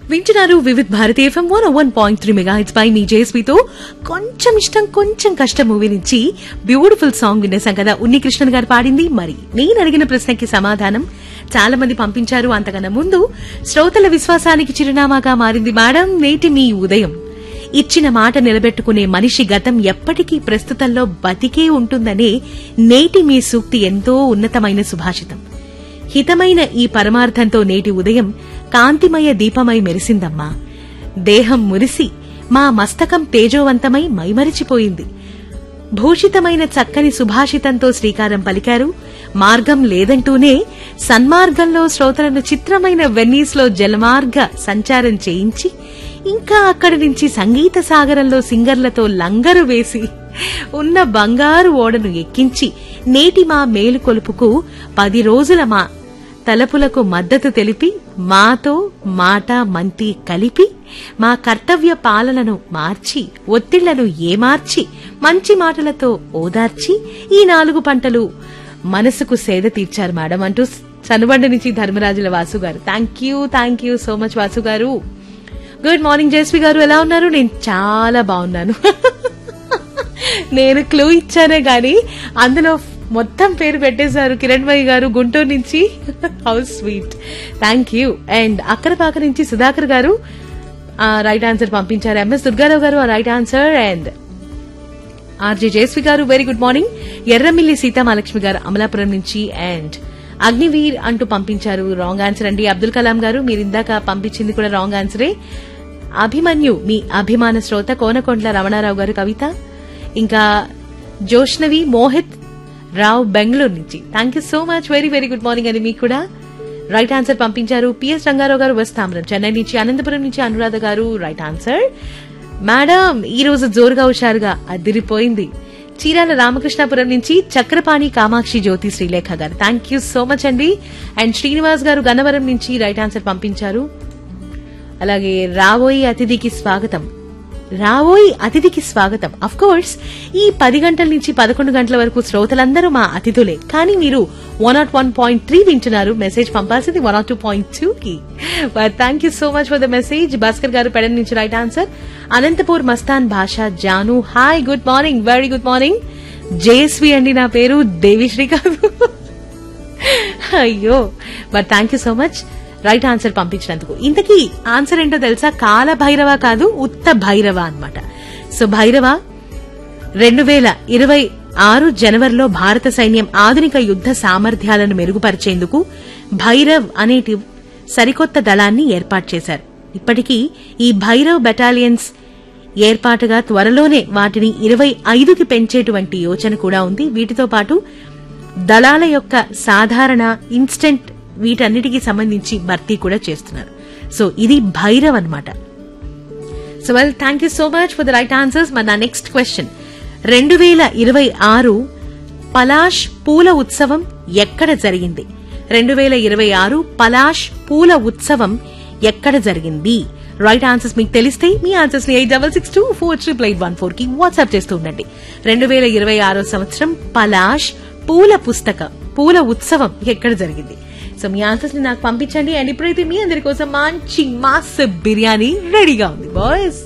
వింటున్నారు Vividh Bharati FM one one point three mega hits పై మీ జేఎస్పీతో కొంచెం ఇష్టం కొంచెం కష్టం మూవీ నుంచి బ్యూటిఫుల్ సాంగ్ వినేసాం కదా ఉన్ని కృష్ణన్ గారు పాడింది మరి నేను అడిగిన ప్రశ్నకి సమాధానం చాలా మంది పంపించారు అంతకన్నా ముందు శ్రోతల విశ్వాసానికి చిరునామాగా మారింది మేడం నేటి మీ ఉదయం ఇచ్చిన మాట నిలబెట్టుకునే మనిషి గతం ఎప్పటికీ ప్రస్తుతంలో బతికే ఉంటుందనే నేటి మీ సూక్తి ఎంతో ఉన్నతమైన సుభాషితం హితమైన ఈ పరమార్థంతో నేటి ఉదయం కాంతిమయ దీపమై మెరిసిందమ్మా దేహం మురిసి మా మస్తకం తేజోవంతమై మైమరిచిపోయింది భూషితమైన చక్కని సుభాషితంతో శ్రీకారం పలికారు మార్గం లేదంటూనే సన్మార్గంలో శ్రోతలను చిత్రమైన వెన్నీస్లో జలమార్గ సంచారం చేయించి ఇంకా అక్కడి నుంచి సంగీత సాగరంలో సింగర్లతో లంగరు వేసి ఉన్న బంగారు ఓడను ఎక్కించి నేటి మా మేలుకొలుపుకు పది రోజుల మా తలపులకు మద్దతు తెలిపి మాతో మాట మంతి కలిపి మా కర్తవ్య పాలనను మార్చి ఒత్తిళ్లను ఏమార్చి మంచి మాటలతో ఓదార్చి ఈ నాలుగు పంటలు మనసుకు సేద తీర్చారు మేడం అంటూ సనుబండ నుంచి ధర్మరాజుల Vasu garu thank you thank you so much Vasu garu good morning Jayashree గారు ఎలా ఉన్నారు నేను చాలా బాగున్నాను నేను క్లూ ఇచ్చానే గాని అందులో మొత్తం పేరు పెట్టేశారు కిరణ్ మయ్య గారు గుంటూరు నుంచి house sweet thank you and Akkadapaka నుంచి సుధాకర్ గారు రైట్ ఆన్సర్ పంపించారు ఎంఎస్ దుర్గారావు గారు right answer and RJ Jayashree గారు very good morning Erramilli Seethamahalakshmi గారు అమలాపురం నుంచి అండ్ అగ్నివీర్ అంటూ పంపించారు రాంగ్ ఆన్సర్ అండి అబ్దుల్ కలాం గారు మీరు ఇందాక పంపించింది కూడా రాంగ్ ఆన్సరే అభిమన్యు మీ అభిమాన శ్రోత కోనకొండ్ల రమణారావు గారు కవిత ఇంకా జోష్నవి మోహిత్ రావ్ బెంగళూరు నుంచి thank you so much very very good morning అని మీకు కూడా రైట్ ఆన్సర్ పంపించారు పిఎస్ రంగారావు గారు వెస్ట్ తామరం చెన్నై నుంచి అనంతపురం నుంచి అనురాధ గారు రైట్ ఆన్సర్ మేడం ఈ రోజు జోరుగా హుషారుగా అదిరిపోయింది చీరాల రామకృష్ణాపురం నుంచి Chakrapani Kamakshi Jyothi Srilekha garu thank you so much అండి అండ్ శ్రీనివాస్ గారు గన్నవరం నుంచి రైట్ ఆన్సర్ పంపించారు అలాగే రాబోయే అతిథికి స్వాగతం రాబోయే అతిథికి స్వాగతం అఫ్ కోర్స్ ఈ పది గంటల నుంచి పదకొండు గంటల వరకు శ్రోతలందరూ మా అతిథులే కానీ మీరు one nought one point three వింటున్నారు మెసేజ్ పంపాల్సింది one nought two point two కి thank you so much for the message Bhaskar garu Pedana నుంచి right answer Anantapur Mastan Bhasha Janu hi good morning very good morning J అండి నా పేరు దేవిశ్రీ కాదు అయ్యో but thank you so much right answer పంపించినందుకు ఇంతకీ ఆన్సర్ ఏంటో తెలుసా కాల భైరవ కాదు ఉత్త భైరవ అన్నమాట సో భైరవ రెండు వేల ఇరవై ఆరు జనవరిలో భారత సైన్యం ఆధునిక యుద్ద సామర్థ్యాలను మెరుగుపరిచేందుకు భైరవ్ అనేటి సరికొత్త దళాన్ని ఏర్పాటు చేశారు ఇప్పటికీ ఈ భైరవ్ బెటాలియన్స్ ఏర్పాటుగా త్వరలోనే వాటిని ఇరవై ఐదుకి పెంచేటువంటి యోచన కూడా ఉంది వీటితో పాటు దళాల యొక్క సాధారణ ఇన్స్టెంట్ వీటన్నిటికీ సంబంధించి భర్తీ కూడా చేస్తున్నారు సో ఇది భైరవ్ అన్నమాట so well thank you so much for the right answers మన నెక్స్ట్ క్వశ్చన్ రెండు వేల ఇరవై ఆరు పలాష్ పూల ఉత్సవం ఎక్కడ జరిగింది రెండు వేల ఇరవై ఆరు పలాష్ పూల ఉత్సవం ఎక్కడ జరిగింది రైట్ ఆన్సర్స్ మీకు తెలిస్తే మీ ఆన్సర్స్ ని eight double six two four triple eight one four కి వాట్సాప్ చేస్తూ ఉండండి రెండు వేల ఇరవై ఆరో సంవత్సరం పలాష్ పూల పుస్తక పూల ఉత్సవం ఎక్కడ జరిగింది సో మీ ఆన్సర్స్ ని నాకు పంపించండి అండ్ ఇప్పుడైతే మీ అందరి కోసం మంచి మాస్ బిర్యానీ రెడీగా ఉంది బాయ్స్